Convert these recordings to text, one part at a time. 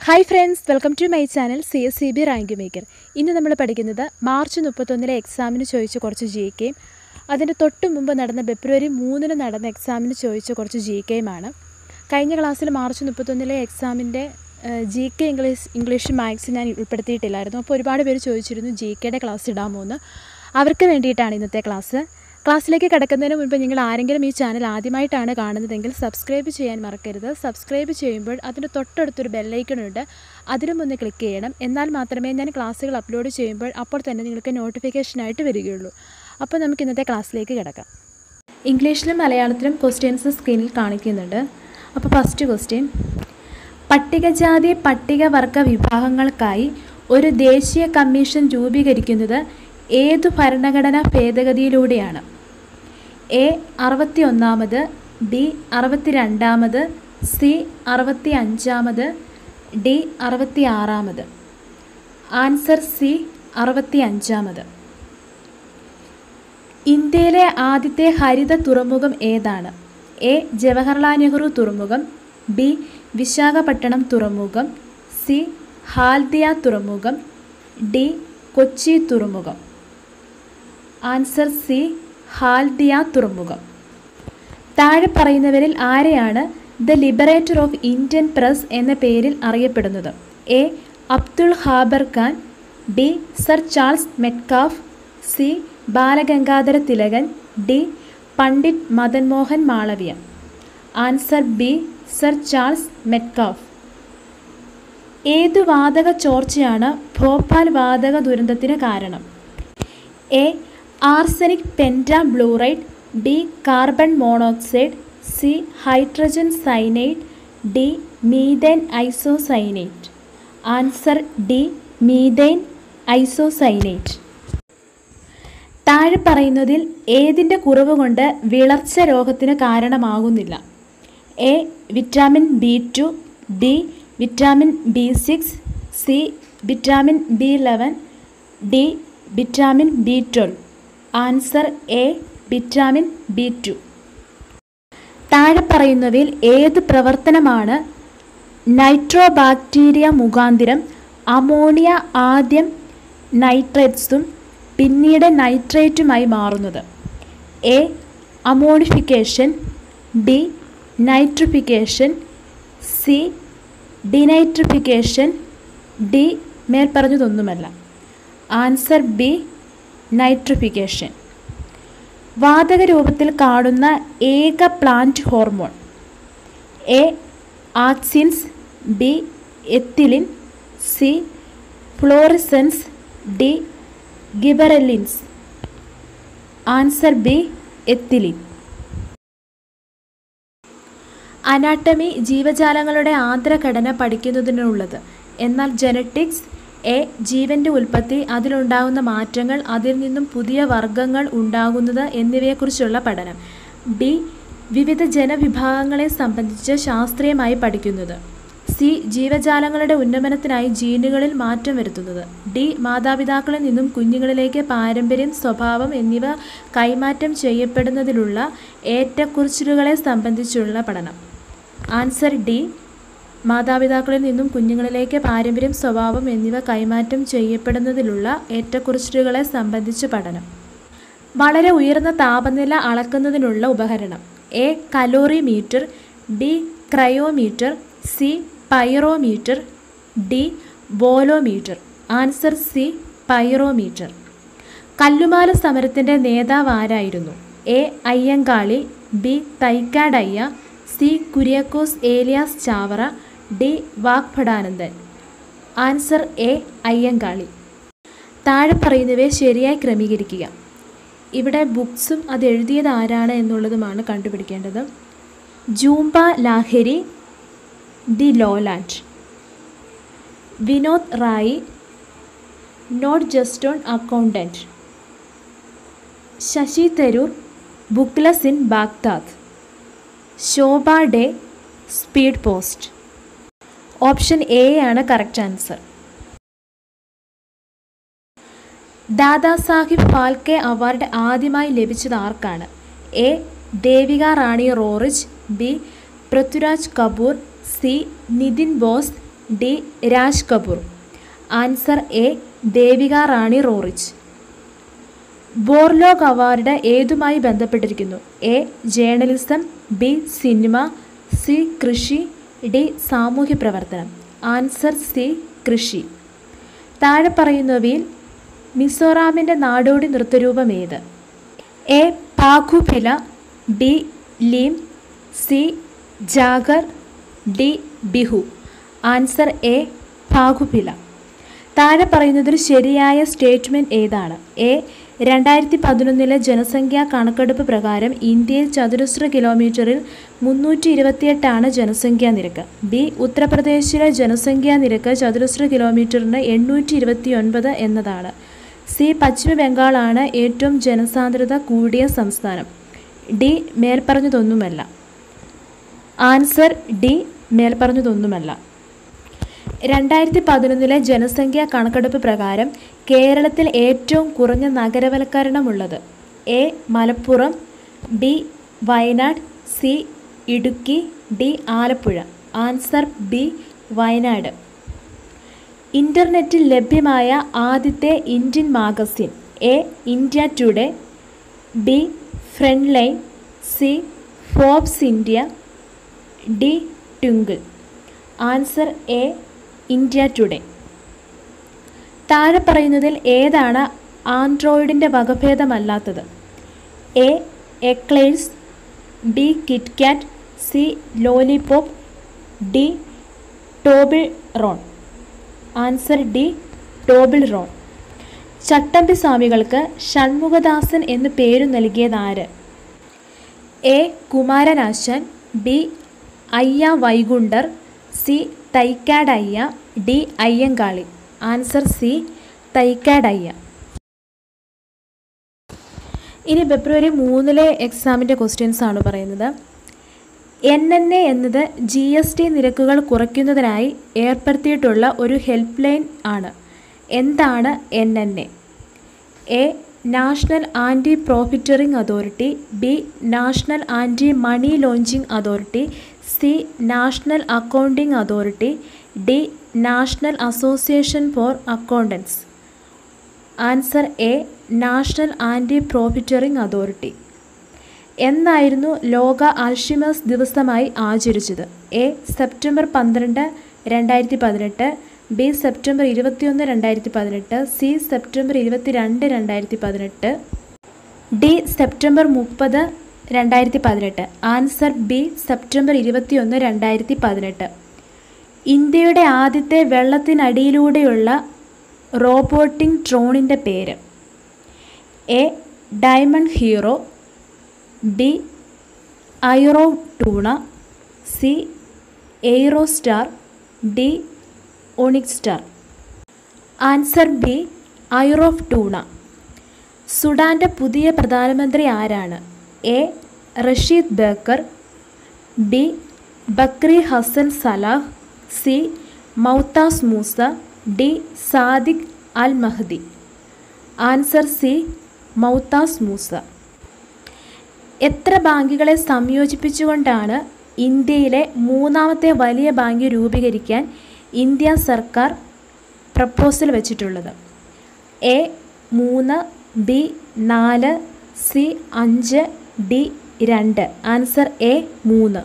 hi friends welcome to my channel C S C B rank maker ഇന്ന് നമ്മൾ പഠിക്കുന്നത് March മുപ്പത്തൊന്നിലെ എക്സാമിന് ചോദിച്ച കുറച്ച് ജി കെയും അതിൻ്റെ തൊട്ട് മുമ്പ് നടന്ന ഫെബ്രുവരി മൂന്നിന് നടന്ന എക്സാമിന് ചോദിച്ച കുറച്ച് ജി കെയുമാണ് കഴിഞ്ഞ ക്ലാസ്സിൽ മാർച്ച് മുപ്പത്തൊന്നിലെ എക്സാമിൻ്റെ G K English English maths ഞാൻ ഉൾപ്പെടുത്തിയിട്ടില്ലായിരുന്നു അപ്പോൾ ഒരുപാട് പേര് ചോദിച്ചിരുന്നു ജി കെയുടെ ക്ലാസ് ഇടാമോ എന്ന് അവർക്ക് വേണ്ടിയിട്ടാണ് ഇന്നത്തെ ക്ലാസ് ക്ലാസ്സിലേക്ക് കിടക്കുന്നതിന് മുൻപ് നിങ്ങൾ ആരെങ്കിലും ഈ ചാനൽ ആദ്യമായിട്ടാണ് കാണുന്നതെങ്കിൽ സബ്സ്ക്രൈബ് ചെയ്യാൻ മറക്കരുത് സബ്സ്ക്രൈബ് ചെയ്യുമ്പോൾ അതിന് തൊട്ടടുത്തൊരു ബെല്ലൈക്കൺ ഉണ്ട് അതിലും ഒന്ന് ക്ലിക്ക് ചെയ്യണം എന്നാൽ മാത്രമേ ഞാൻ ക്ലാസ്സുകൾ അപ്ലോഡ് ചെയ്യുമ്പോൾ അപ്പോൾ തന്നെ നിങ്ങൾക്ക് നോട്ടിഫിക്കേഷനായിട്ട് വരികയുള്ളൂ അപ്പോൾ നമുക്ക് ഇന്നത്തെ ക്ലാസ്സിലേക്ക് കിടക്കാം ഇംഗ്ലീഷിലും മലയാളത്തിലും ക്വസ്റ്റ്യൻസ് സ്ക്രീനിൽ കാണിക്കുന്നുണ്ട് അപ്പോൾ ഫസ്റ്റ് ക്വസ്റ്റ്യൻ പട്ടികജാതി പട്ടികവർഗ വിഭാഗങ്ങൾക്കായി ഒരു ദേശീയ കമ്മീഷൻ രൂപീകരിക്കുന്നത് ഏതു ഭരണഘടനാ ഭേദഗതിയിലൂടെയാണ് എ അറുപത്തി ഒന്നാമത് ബി അറുപത്തി രണ്ടാമത് സി അറുപത്തി അഞ്ചാമത് ഡി അറുപത്തി ആറാമത് ആൻസർ സി അറുപത്തി അഞ്ചാമത് ഇന്ത്യയിലെ ആദ്യത്തെ ഹരിത തുറമുഖം ഏതാണ് എ ജവഹർലാൽ നെഹ്റു തുറമുഖം ബി വിശാഖപട്ടണം തുറമുഖം സി ഹാൽദിയ തുറമുഖം ഡി കൊച്ചി തുറമുഖം ആൻസർ സി ഹാൽദിയ തുറമുഖം താഴെ പറയുന്നവരിൽ ആരെയാണ് the liberator of Indian press എന്ന പേരിൽ അറിയപ്പെടുന്നത് എ അബ്ദുൾ ഹാബർ Khan B sir Charles Metcalfe C Balagangadhara Tilakan D Pandit Madan Mohan Malaviya answer B sir Charles Metcalfe ഏതു വാതക ചോർച്ചയാണ് ഭോപ്പാൽ വാതക ദുരന്തത്തിന് കാരണം A arsenic pentafluoride B carbon monoxide C hydrogen cyanide D methane isocyanate answer D methane isocyanate താഴെ പറയുന്നതിൽ ഏതിൻ്റെ കുറവ് കൊണ്ട് വിളർച്ച രോഗത്തിന് കാരണമാകുന്നില്ല A vitamin B two D vitamin B six C vitamin B eleven D vitamin B twelve answer A vitamin B two താഴെ പറയുന്നവയിൽ ഏത് പ്രവർത്തനമാണ് നൈട്രോബാക്ടീരിയ മുഖാന്തിരം അമോണിയ ആദ്യം നൈട്രേറ്റ്സും പിന്നീട് നൈട്രേറ്റുമായി മാറുന്നത് A ammonification B nitrification C denitrification D മേൽപ്പറഞ്ഞതൊന്നുമല്ല ആൻസർ ബി നൈട്രിഫിക്കേഷൻ വാതക രൂപത്തിൽ കാണുന്ന ഏക plant hormone A auxins B ethylene C florigens D gibberellins answer B ethylene anatomy ജീവജാലങ്ങളുടെ ആന്തരഘടന പഠിക്കുന്നതിനുള്ളത് എന്നാൽ ജനറ്റിക്സ് എ ജീവൻ്റെ ഉൽപ്പത്തി അതിലുണ്ടാകുന്ന മാറ്റങ്ങൾ അതിൽ നിന്നും പുതിയ വർഗങ്ങൾ ഉണ്ടാകുന്നത് എന്നിവയെക്കുറിച്ചുള്ള പഠനം ബി വിവിധ ജനവിഭാഗങ്ങളെ സംബന്ധിച്ച് ശാസ്ത്രീയമായി പഠിക്കുന്നത് സി ജീവജാലങ്ങളുടെ ഉന്നമനത്തിനായി ജീനുകളിൽ മാറ്റം വരുത്തുന്നത് ഡി മാതാപിതാക്കളിൽ നിന്നും കുഞ്ഞുങ്ങളിലേക്ക് പാരമ്പര്യം സ്വഭാവം എന്നിവ കൈമാറ്റം ചെയ്യപ്പെടുന്നതിലുള്ള ഏറ്റക്കുറിച്ചിലുകളെ സംബന്ധിച്ചുള്ള പഠനം ആൻസർ ഡി മാതാപിതാക്കളിൽ നിന്നും കുഞ്ഞുങ്ങളിലേക്ക് പാരമ്പര്യം സ്വഭാവം എന്നിവ കൈമാറ്റം ചെയ്യപ്പെടുന്നതിലുള്ള ഏറ്റക്കുറിച്ചിലുകളെ സംബന്ധിച്ച് പഠനം വളരെ ഉയർന്ന താപനില അളക്കുന്നതിനുള്ള ഉപകരണം A calorimeter B cryometer C pyrometer D bolometer answer C pyrometer Kallumala സമരത്തിൻ്റെ നേതാവ് ആരായിരുന്നു A Ayyankali B Thycaud Ayya C Kuriakose Elias Chavara D Vagbhatanandan answer A Ayyankali താഴെ പറയുന്നവയെ ശരിയായി ക്രമീകരിക്കുക ഇവിടെ ബുക്സും അത് എഴുതിയത് ആരാണ് എന്നുള്ളതുമാണ് കണ്ടുപിടിക്കേണ്ടത് Jhumpa Lahiri the lowland Vinod Rai not just an accountant Shashi Tharoor bookless in Baghdad Shobhaa De speed post option A ആണ് correct answer Dadasaheb Phalke award ആദ്യമായി ലഭിച്ചത് ആർക്കാണ് A Devika Rani Roerich B Prithviraj Kapoor C Nitin Bose D Raj Kapoor answer A Devika Rani Roerich Borlaug award ഏതുമായി ബന്ധപ്പെട്ടിരിക്കുന്നു A journalism B cinema C കൃഷി D സാമൂഹ്യ പ്രവർത്തനം answer C കൃഷി താഴെ പറയുന്നവയിൽ മിസോറാമിൻ്റെ നാടോടി നൃത്തരൂപം ഏത് A Pakhupila B Lim C Jagar D Bihu answer A Pakhupila താഴെ പറയുന്നതിൽ ശരിയായ സ്റ്റേറ്റ്മെൻറ്റ് ഏതാണ് എ രണ്ടായിരത്തി പതിനൊന്നിലെ ജനസംഖ്യാ കണക്കെടുപ്പ് പ്രകാരം ഇന്ത്യയിൽ ചതുരശ്ര കിലോമീറ്ററിൽ മുന്നൂറ്റി ഇരുപത്തിയെട്ടാണ് ജനസംഖ്യാ നിരക്ക് ബി ഉത്തർപ്രദേശിലെ ജനസംഖ്യാ നിരക്ക് ചതുരശ്ര കിലോമീറ്ററിന് എണ്ണൂറ്റി ഇരുപത്തി ഒൻപത് എന്നതാണ് സി പശ്ചിമ ബംഗാളാണ് ഏറ്റവും ജനസാന്ദ്രത കൂടിയ സംസ്ഥാനം ഡി മേൽപ്പറഞ്ഞതൊന്നുമല്ല ആൻസർ ഡി മേൽപ്പറഞ്ഞതൊന്നുമല്ല രണ്ടായിരത്തി പതിനൊന്നിലെ ജനസംഖ്യാ കണക്കെടുപ്പ് പ്രകാരം കേരളത്തിൽ ഏറ്റവും കുറഞ്ഞ നഗരവൽക്കരണമുള്ളത് A Malappuram B Wayanad C Idukki D Alappuzha answer B Wayanad ഇൻ്റർനെറ്റിൽ ലഭ്യമായ ആദ്യത്തെ Indian magazine A India Today B Frontline C Forbes India D Twinkle answer A India Today താഴെ പറയുന്നതിൽ ഏതാണ് ആൻഡ്രോയിഡിൻ്റെ വകഭേദമല്ലാത്തത് A Eclairs B KitKat C Lollipop D Toblerone answer D Toblerone Chattampi സ്വാമികൾക്ക് ഷൺമുഖദാസൻ എന്ന് പേരു നൽകിയത് ആര് A Kumaranasan B Ayya Vaikundar C Thycaud Ayya D Ayyankali answer C Thycaud Ayya ഇനി ഫെബ്രുവരി മൂന്നിലെ എക്സാമിൻ്റെ ക്വസ്റ്റ്യൻസ് ആണ് പറയുന്നത് എൻ എൻ എ എന്നത് ജി എസ് ടി നിരക്കുകൾ കുറയ്ക്കുന്നതിനായി ഏർപ്പെടുത്തിയിട്ടുള്ള ഒരു ഹെൽപ്പ് ലൈൻ ആണ് എന്താണ് N N A A national anti profiteering authority B national anti money laundering authority C national accounting authority D national association for accountants answer A national anti profiteering authority എന്നായിരുന്നു ലോക Alzheimer's ദിവസമായി ആചരിച്ചത് A September പന്ത്രണ്ട് രണ്ടായിരത്തി പതിനെട്ട് B September ഇരുപത്തിയൊന്ന് രണ്ടായിരത്തി പതിനെട്ട് C September ഇരുപത്തിരണ്ട് രണ്ടായിരത്തി പതിനെട്ട് ഡി സെപ്റ്റംബർ മുപ്പത് രണ്ടായിരത്തി പതിനെട്ട് ആൻസർ ബി സെപ്റ്റംബർ ഇരുപത്തിയൊന്ന് രണ്ടായിരത്തി പതിനെട്ട് ഇന്ത്യയുടെ ആദ്യത്തെ വെള്ളത്തിനടിയിലൂടെയുള്ള റോബോട്ടിംഗ് ഡ്രോണിൻ്റെ പേര് A diamond hero B EyeROV Tuna C Aero star D Onyx star answer B EyeROV Tuna സുഡാൻ്റെ പുതിയ പ്രധാനമന്ത്രി ആരാണ് A Rashid Baker B Bakri Hassan Saleh C Motazz Moussa D Sadiq al Mahdi answer C Motazz Moussa എത്ര ബാങ്കുകളെ സംയോജിപ്പിച്ചുകൊണ്ടാണ് ഇന്ത്യയിലെ മൂന്നാമത്തെ വലിയ bank രൂപീകരിക്കാൻ ഇന്ത്യ സർക്കാർ പ്രപ്പോസൽ വെച്ചിട്ടുള്ളത് എ മൂന്ന് ബി നാല് സി അഞ്ച് ഡി രണ്ട് ആൻസർ എ മൂന്ന്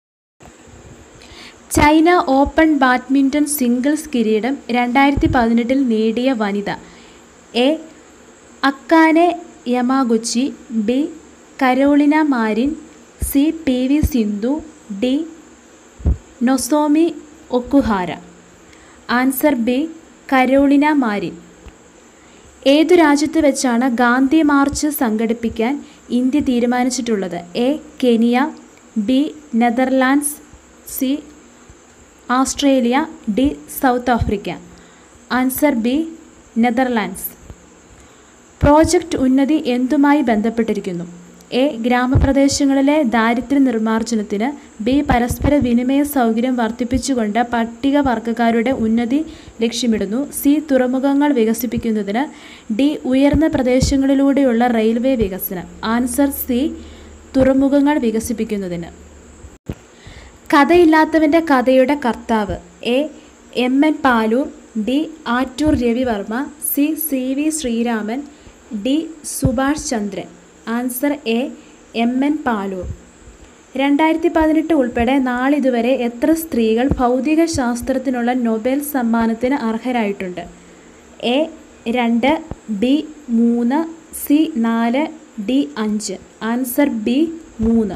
ചൈന ഓപ്പൺ ബാഡ്മിൻ്റൺ സിംഗിൾസ് കിരീടം രണ്ടായിരത്തി പതിനെട്ടിൽ നേടിയ വനിത A Akane Yamaguchi B Carolina Marin C P V Sindhu D Nozomi Okuhara answer B Carolina Marin ഏതു രാജ്യത്ത് വെച്ചാണ് ഗാന്ധി മാർച്ച് സംഘടിപ്പിക്കാൻ ഇന്ത്യ തീരുമാനിച്ചിട്ടുള്ളത് A Kenya B Netherlands C Australia D South Africa answer B Netherlands project Unnati എന്തുമായി ബന്ധപ്പെട്ടിരിക്കുന്നു A ഗ്രാമപ്രദേശങ്ങളിലെ ദാരിദ്ര്യ നിർമ്മാർജ്ജനത്തിന് B പരസ്പര വിനിമയ സൗകര്യം വർദ്ധിപ്പിച്ചുകൊണ്ട് പട്ടികവർഗക്കാരുടെ ഉന്നതി ലക്ഷ്യമിടുന്നു സി തുറമുഖങ്ങൾ വികസിപ്പിക്കുന്നതിന് ഡി ഉയർന്ന പ്രദേശങ്ങളിലൂടെയുള്ള റെയിൽവേ വികസനം ആൻസർ സി തുറമുഖങ്ങൾ വികസിപ്പിക്കുന്നതിന് കഥയില്ലാത്തവൻ്റെ കഥയുടെ കർത്താവ് A M N Palur D Attoor Ravivarma C C V Sreeraman D Subhash Chandran answer A M N Palur രണ്ടായിരത്തി പതിനെട്ട് ഉൾപ്പെടെ നാളിതുവരെ എത്ര സ്ത്രീകൾ ഭൗതിക ശാസ്ത്രത്തിനുള്ള നൊബേൽ സമ്മാനത്തിന് അർഹരായിട്ടുണ്ട് എ രണ്ട് ബി മൂന്ന് സി നാല് ഡി അഞ്ച് ആൻസർ ബി മൂന്ന്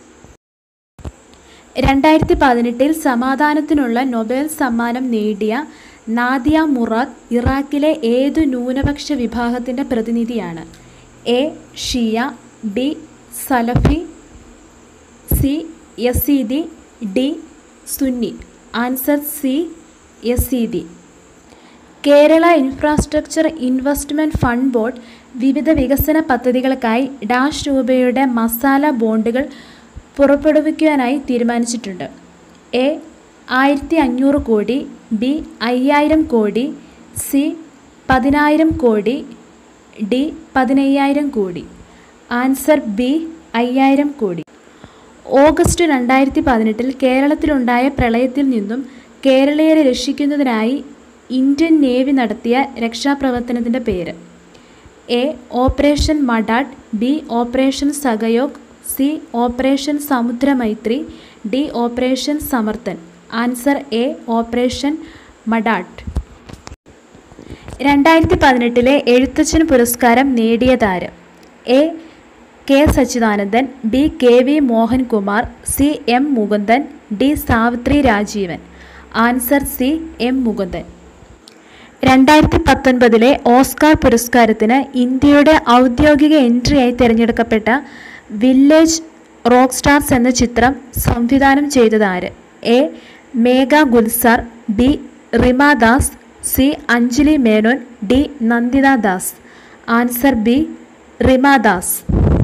രണ്ടായിരത്തി പതിനെട്ടിൽ സമാധാനത്തിനുള്ള നൊബേൽ സമ്മാനം നേടിയ നാദിയ മുറാദ് ഇറാഖിലെ ഏതു ന്യൂനപക്ഷ വിഭാഗത്തിൻ്റെ പ്രതിനിധിയാണ് A Shia B Salafi C Yazidi D Sunni answer C Yazidi Kerala infrastructure investment fund board വിവിധ വികസന പദ്ധതികൾക്കായി ഡാഷ് രൂപയുടെ മസാല ബോണ്ടുകൾ പുറപ്പെടുവിക്കുവാനായി തീരുമാനിച്ചിട്ടുണ്ട് എ ആയിരത്തി അഞ്ഞൂറ് കോടി ബി അയ്യായിരം കോടി സി പതിനായിരം കോടി ഡി പതിനയ്യായിരം കോടി ആൻസർ ബി അയ്യായിരം കോടി ഓഗസ്റ്റ് രണ്ടായിരത്തി പതിനെട്ടിൽ കേരളത്തിലുണ്ടായ പ്രളയത്തിൽ നിന്നും കേരളീയരെ രക്ഷിക്കുന്നതിനായി ഇന്ത്യൻ നേവി നടത്തിയ രക്ഷാപ്രവർത്തനത്തിൻ്റെ പേര് A operation Madad B operation Sahayog C operation Samudra Maitri D operation Samarthan answer A operation Madad രണ്ടായിരത്തി പതിനെട്ടിലെ എഴുത്തച്ഛൻ പുരസ്കാരം നേടിയതാര് A K Sachidanandan B K V Mohankumar C M Mukundan D Savithri Rajeevan answer C M Mukundan രണ്ടായിരത്തി പത്തൊൻപതിലെ ഓസ്കാർ പുരസ്കാരത്തിന് ഇന്ത്യയുടെ ഔദ്യോഗിക എൻട്രിയായി തിരഞ്ഞെടുക്കപ്പെട്ട വില്ലേജ് റോക്ക് സ്റ്റാർസ് എന്ന ചിത്രം സംവിധാനം ചെയ്തതാര് A Megha Gulzar B Rima Das C Anjali Menon D Nandita Das answer B Rima Das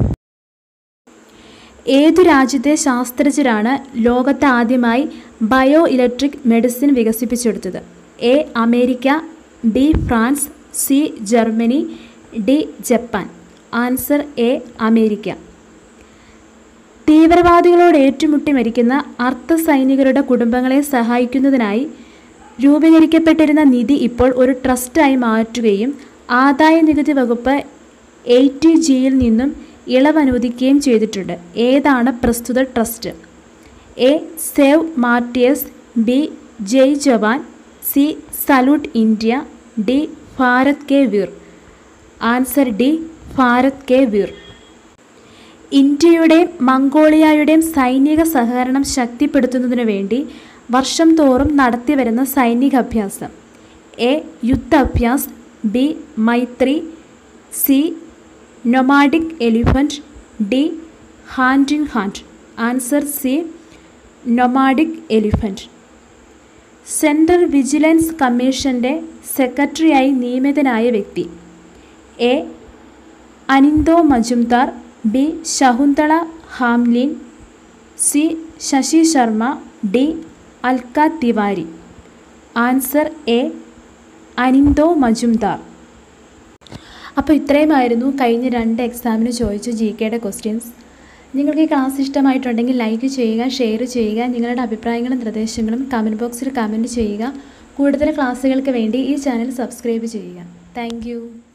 ഏതു രാജ്യത്തെ ശാസ്ത്രജ്ഞരാണ് ലോകത്ത് ആദ്യമായി ബയോ ഇലക്ട്രിക് മെഡിസിൻ വികസിപ്പിച്ചെടുത്തത് A America B France C Germany D Japan answer A America തീവ്രവാദികളോട് ഏറ്റുമുട്ടി മരിക്കുന്ന അർദ്ധ സൈനികരുടെ കുടുംബങ്ങളെ സഹായിക്കുന്നതിനായി രൂപീകരിക്കപ്പെട്ടിരുന്ന നിധി ഇപ്പോൾ ഒരു ട്രസ്റ്റായി മാറ്റുകയും ആദായ നികുതി വകുപ്പ് എയ്റ്റി ജിയിൽ നിന്നും ഇളവ് അനുവദിക്കുകയും ചെയ്തിട്ടുണ്ട് ഏതാണ് പ്രസ്തുത trust A save martyrs B Jai Jawan C salute India D Bharat Ke Veer answer D Bharat Ke Veer ഇന്ത്യയുടെയും മംഗോളിയയുടെയും സൈനിക സഹകരണം ശക്തിപ്പെടുത്തുന്നതിനു വേണ്ടി വർഷം തോറും നടത്തിവരുന്ന സൈനിക അഭ്യാസം A Yudh Abhyas B Maitri C nomadic elephant D hand in hand answer C nomadic elephant central vigilance കമ്മീഷൻ്റെ സെക്രട്ടറിയായി നിയമിതനായ വ്യക്തി A Anindo Majumdar B Shakuntala Hamlin C Sashi Sharma D Alka Tiwari answer A Anindo Majumdar അപ്പോൾ ഇത്രയുമായിരുന്നു കഴിഞ്ഞ രണ്ട് എക്സാമിന് ചോദിച്ച ജി കെയുടെ ക്വസ്റ്റ്യൻസ് നിങ്ങൾക്ക് ഈ ക്ലാസ് ഇഷ്ടമായിട്ടുണ്ടെങ്കിൽ ലൈക്ക് ചെയ്യുക ഷെയർ ചെയ്യുക നിങ്ങളുടെ അഭിപ്രായങ്ങളും നിർദ്ദേശങ്ങളും കമൻറ്റ് ബോക്സിൽ കമൻറ്റ് ചെയ്യുക കൂടുതൽ ക്ലാസ്സുകൾക്ക് വേണ്ടി ഈ ചാനൽ സബ്സ്ക്രൈബ് ചെയ്യുക താങ്ക്